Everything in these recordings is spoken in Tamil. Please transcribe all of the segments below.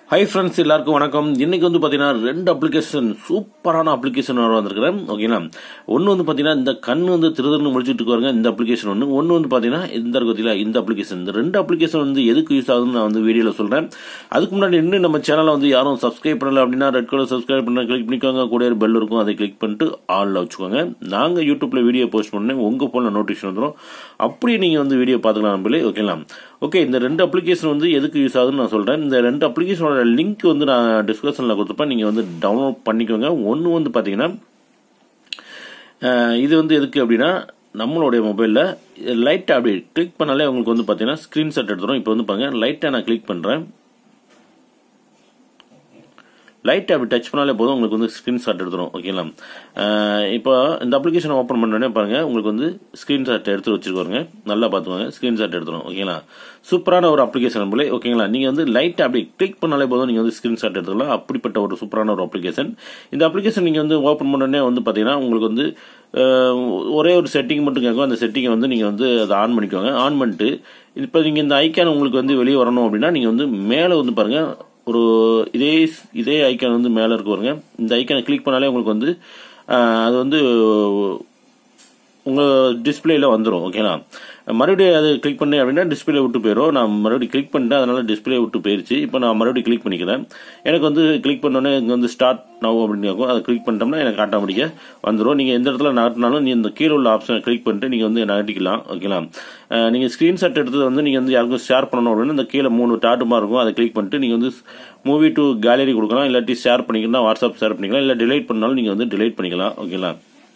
ஹை ஃப்ரெண்ட்ஸ் எல்லாருக்கும் வணக்கம் இன்னைக்கு வந்து பார்த்தீங்கன்னா ரெண்டு அப்ளிகேஷன் சூப்பரான அப்ளிகேஷன் வர வந்திருக்கிறேன் ஓகேங்களா ஒன்று வந்து பார்த்தீங்கன்னா இந்த கண் வந்து திருதர்னு முடிச்சுட்டு இருக்காங்க இந்த அப்ளிகேஷன் ஒன்று ஒன்று வந்து பார்த்தீங்கன்னா இந்த இருக்கு பார்த்தீங்களா இந்த அப்ளிகேஷன் இந்த ரெண்டு அப்ளிகேஷன் வந்து எதுக்கு யூஸ் ஆகுதுன்னு நான் வந்து வீடியோவில் சொல்கிறேன் அதுக்கு முன்னாடி இன்னும் நம்ம சேனலை வந்து யாரும் சப்ஸ்கிரைப் பண்ணல அப்படின்னா ரெட் கலர் சப்ஸ்கிரைப் பண்ண கிளிக் பண்ணிக்கோங்க கூட ஒரு பெல் இருக்கும் அதை கிளிக் பண்ணிட்டு ஆளில் வச்சுக்கோங்க நாங்கள் யூடியூப்பில் வீடியோ போஸ்ட் பண்ணேன் உங்கள் ஃபோனில் நோட்டிஃபிகேஷன் வந்துடும் அப்படியே நீங்கள் வந்து வீடியோ பார்த்துக்கலாம் நம்மளே ஓகேங்களா ஓகே இந்த ரெண்டு அப்ளிகேஷன் வந்து எதுக்கு யூஸ் ஆகுதுன்னு நான் சொல்கிறேன் இந்த ரெண்டு அப்ளிகேஷனோட லிங்க் வந்து நான் டிஸ்கிரிப்ஷனில் கொடுத்துப்பேன் நீங்கள் வந்து டவுன்லோட் பண்ணிக்கோங்க ஒன்று வந்து பார்த்தீங்கன்னா அஹ், இது வந்து எதுக்கு அப்படின்னா நம்மளுடைய மொபைலில் லைட்டாக அப்படி கிளிக் பண்ணாலே உங்களுக்கு வந்து பார்த்தீங்கன்னா ஸ்க்ரீன்ஷாட் எடுத்துரும் இப்போ வந்து பாருங்க லைட்டாக நான் கிளிக் பண்ணுறேன் லைட் அப்படி டச் பண்ணாலே போதும் உங்களுக்கு வந்து ஸ்க்ரீன்ஷாட் எடுத்துரும் ஓகேங்களா அஹ் இப்போ இந்த அப்ளிகேஷன் ஓப்பன் பண்ணோடனே பாருங்க உங்களுக்கு வந்து ஸ்க்ரீன்ஷாட் எடுத்து வச்சிருக்கோங்க நல்லா பார்த்துக்கோங்க ஸ்க்ரீன்ஷாட் எடுத்துரும் ஓகேங்களா சூப்பரான ஒரு அப்ளிகேஷன் போல ஓகேங்களா நீங்க வந்து லைட் அப்படி கிளிக் பண்ணாலே போதும் நீங்க வந்து ஸ்க்ரீன்ஷாட் எடுத்துக்கலாம் அப்படிப்பட்ட ஒரு சூப்பரான ஒரு அப்ளிகேஷன் இந்த அப்ளிகேஷன் நீங்க வந்து ஓப்பன் பண்ணோடனே வந்து பாத்தீங்கன்னா உங்களுக்கு வந்து அஹ், ஒரே ஒரு செட்டிங் மட்டும் கேட்கும் அந்த செட்டிங்கை வந்து நீங்கள் வந்து அதை ஆன் பண்ணிக்கோங்க ஆன் பண்ணிட்டு இப்போ நீங்கள் இந்த ஐக்கான் உங்களுக்கு வந்து வெளியே வரணும் அப்படின்னா நீங்கள் வந்து மேலே வந்து பாருங்கள் ஒரு இதே இதே ஐக்கான் வந்து மேலே இருக்கு பாருங்க இந்த ஐக்கானை கிளிக் பண்ணாலே உங்களுக்கு வந்து அஹ், அது வந்து உங்கள் டிஸ்பிளேல வந்துடும் ஓகேங்களா மறுபடியும் அது கிளிக் பண்ணேன் அப்படின்னா டிஸ்பிளே விட்டு போயிடும் நான் மறுபடியும் கிளிக் பண்ணிட்டேன் அதனால டிஸ்பிளே விட்டு போயிருச்சு இப்போ நான் மறுபடியும் கிளிக் பண்ணிக்கிறேன் எனக்கு வந்து கிளிக் பண்ணோன்னே இங்கே வந்து ஸ்டார்ட் நவ் அப்படின்னு இருக்கும் அதை கிளிக் பண்ணிட்டோம்னா எனக்கு ஆட்டோமேட்டிக்காக வந்துடும் நீங்கள் எந்த இடத்துல நகட்டினாலும் நீ இந்த கீழே உள்ள ஆப்ஷனை கிளிக் பண்ணிட்டு நீங்கள் வந்து நகட்டிக்கலாம் ஓகேங்களா அஹ், நீங்கள் ஸ்க்ரீன்ஷாட் எடுத்தது வந்து நீங்கள் வந்து யாருக்கும் ஷேர் பண்ணணும் அப்படின்னா இந்த கீழே மூணு டாட்டுமா இருக்கும் அதை கிளிக் பண்ணிட்டு நீங்கள் வந்து மூவி டு கேலரி கொடுக்கலாம் இல்லாட்டி ஷேர் பண்ணிக்கலாம் வாட்ஸ்அப் ஷேர் பண்ணிக்கலாம் இல்லை டிலைட் பண்ணாலும் நீங்கள் வந்து டிலைட் பண்ணிக்கலாம் ஓகேங்களா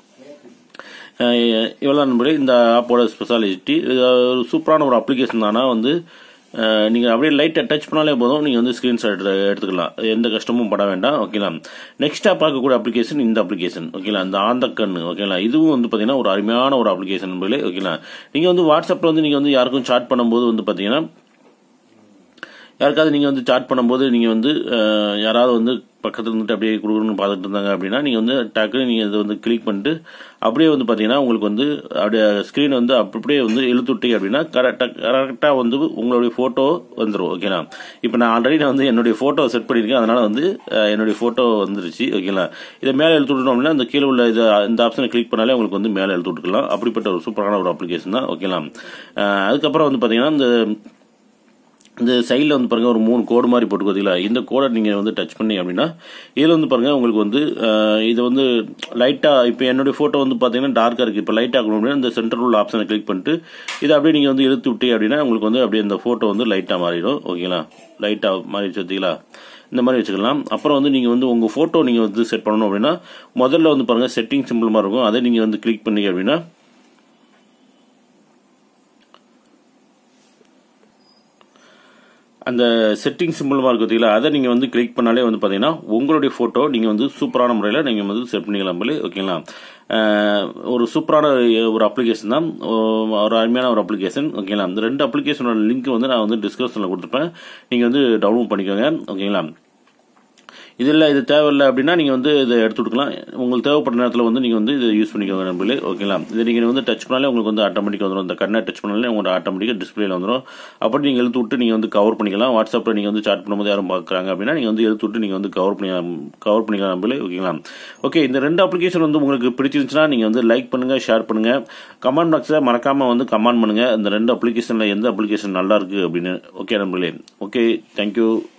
இவ்வளோ நண்பர்களே இந்த ஆப்போட ஸ்பெஷாலிட்டி இது ஒரு சூப்பரான ஒரு அப்ளிகேஷன் தானா வந்து நீங்கள் அப்படியே லைட்டை டச் பண்ணாலே போதும் நீங்கள் வந்து ஸ்க்ரீன்ஷாட் எடுத்துக்கலாம் எந்த கஷ்டமும் பட வேண்டாம் ஓகேங்களா நெக்ஸ்ட்டாக பார்க்கக்கூடிய அப்ளிகேஷன் இந்த அப்ளிகேஷன் ஓகேங்களா இந்த ஆந்த கண்ணு ஓகேங்களா இதுவும் வந்து பார்த்தீங்கன்னா ஒரு அருமையான ஒரு அப்ளிகேஷன் நண்பர்களே ஓகேங்களா நீங்கள் வந்து வாட்ஸ்அப்பில் வந்து நீங்கள் வந்து யாருக்கும் சாட் பண்ணும்போது வந்து பார்த்தீங்கன்னா யாருக்காவது நீங்கள் வந்து சாட் பண்ணும்போது நீங்கள் வந்து அஹ், யாராவது வந்து பக்கத்தில் இருந்துட்டு அப்படியே கொடுக்கணும்னு பார்த்துட்டு இருந்தாங்க அப்படின்னா நீங்கள் வந்து டக்குன்னு நீங்கள் இதை வந்து கிளிக் பண்ணிட்டு அப்படியே வந்து பார்த்தீங்கன்னா உங்களுக்கு வந்து அப்படியே ஸ்க்ரீன் வந்து அப்படியே வந்து இழுத்துட்டீங்க அப்படின்னா கரெக்டாக கரெக்டாக வந்து உங்களுடைய ஃபோட்டோ வந்துடும் ஓகேங்களா இப்போ நான் ஆல்ரெடி நான் வந்து என்னுடைய ஃபோட்டோ செட் பண்ணியிருக்கேன் அதனால் வந்து அஹ், என்னுடைய ஃபோட்டோ வந்துருச்சு ஓகேங்களா இதை மேலே எழுத்து விட்டோம் அப்படின்னா இந்த கீழே உள்ள இது இந்த ஆப்ஷனை கிளிக் பண்ணாலே உங்களுக்கு வந்து மேலே எழுத்து விட்டுக்கலாம் அப்படிப்பட்ட ஒரு சூப்பரான ஒரு அப்ளிகேஷன் தான் ஓகேங்களா அஹ், அதுக்கப்புறம் வந்து பார்த்தீங்கன்னா இந்த இந்த சைடில் வந்து பாருங்க ஒரு மூணு கோடு மாதிரி போட்டு பார்த்தீங்களா இந்த கோடை நீங்கள் வந்து டச் பண்ணி அப்படின்னா இதில் வந்து பாருங்க உங்களுக்கு வந்து அஹ், இது வந்து லைட்டாக இப்போ என்னுடைய ஃபோட்டோ வந்து பார்த்தீங்கன்னா டார்க்காக இருக்குது இப்போ லைட் ஆகணும் அப்படின்னா இந்த சென்டர் உள்ள ஆப்ஷனை கிளிக் பண்ணிட்டு இதை அப்படியே நீங்கள் வந்து இழுத்து விட்டீங்க அப்படின்னா உங்களுக்கு வந்து அப்படியே இந்த ஃபோட்டோ வந்து லைட்டாக மாறிடும் ஓகேங்களா லைட்டாக மாறி வச்சுங்களா இந்த மாதிரி வச்சுக்கலாம் அப்புறம் வந்து நீங்கள் வந்து உங்கள் ஃபோட்டோ நீங்கள் வந்து செட் பண்ணணும் அப்படின்னா முதல்ல வந்து பாருங்கள் செட்டிங் சிம்பிள் மாதிரி இருக்கும் அதை நீங்கள் வந்து கிளிக் பண்ணீங்க அப்படின்னா அந்த செட்டிங் சிம்பிள் மாதிரி பார்த்தீங்களா அதை நீங்கள் வந்து கிளிக் பண்ணாலே வந்து பார்த்தீங்கன்னா உங்களுடைய ஃபோட்டோ நீங்கள் வந்து சூப்பரான முறையில் நீங்கள் வந்து செட் பண்ணிக்கலாம் போல ஓகேங்களா அஹ், ஒரு சூப்பரான ஒரு அப்ளிகேஷன் தான் ஒ- ஒரு அருமையான ஒரு அப்ளிகேஷன் ஓகேங்களா இந்த ரெண்டு அப்ளிகேஷனோட லிங்க் வந்து நான் வந்து டிஸ்கிரிப்ஷனில் கொடுத்துருப்பேன் நீங்கள் வந்து டவுன்லோட் பண்ணிக்கோங்க ஓகேங்களா இது இல்லை இது தேவையில்லை அப்படின்னா நீங்கள் வந்து இதை எடுத்து விட்டுக்கலாம் உங்களுக்கு தேவைப்பட்ட நேரத்தில் வந்து நீங்கள் வந்து இதை யூஸ் பண்ணிக்கோங்க நம்பளே ஓகேங்களா இதை நீங்கள் வந்து டச் பண்ணாலே உங்களுக்கு வந்து ஆட்டோமேட்டிக் வந்துடும் இந்த கண்ணை டச் பண்ணாலே உங்களுக்கு ஆட்டோமேட்டிக்காக டிஸ்பிளேல வந்துடும் அப்படி நீங்கள் எழுத்து விட்டு நீங்கள் வந்து கவர் பண்ணிக்கலாம் வாட்ஸ்அப்பில் நீங்கள் வந்து சாட் பண்ணும்போது யாரும் பார்க்குறாங்க அப்படின்னா நீங்கள் வந்து எழுத்து விட்டு நீங்கள் வந்து கவர் பண்ணி கவர் பண்ணிக்கலாம் நம்பளே ஓகேங்களா ஓகே இந்த ரெண்டு அப்ளிகேஷன் வந்து உங்களுக்கு பிடிச்சிருந்துச்சுன்னா நீங்கள் வந்து லைக் பண்ணுங்கள் ஷேர் பண்ணுங்கள் கமெண்ட் பாக்ஸில் மறக்காமல் வந்து கமெண்ட் பண்ணுங்கள் இந்த ரெண்டு அப்ளிகேஷனில் எந்த அப்ளிகேஷன் நல்லா இருக்குது அப்படின்னு ஓகே நம்பளே ஓகே தேங்க்யூ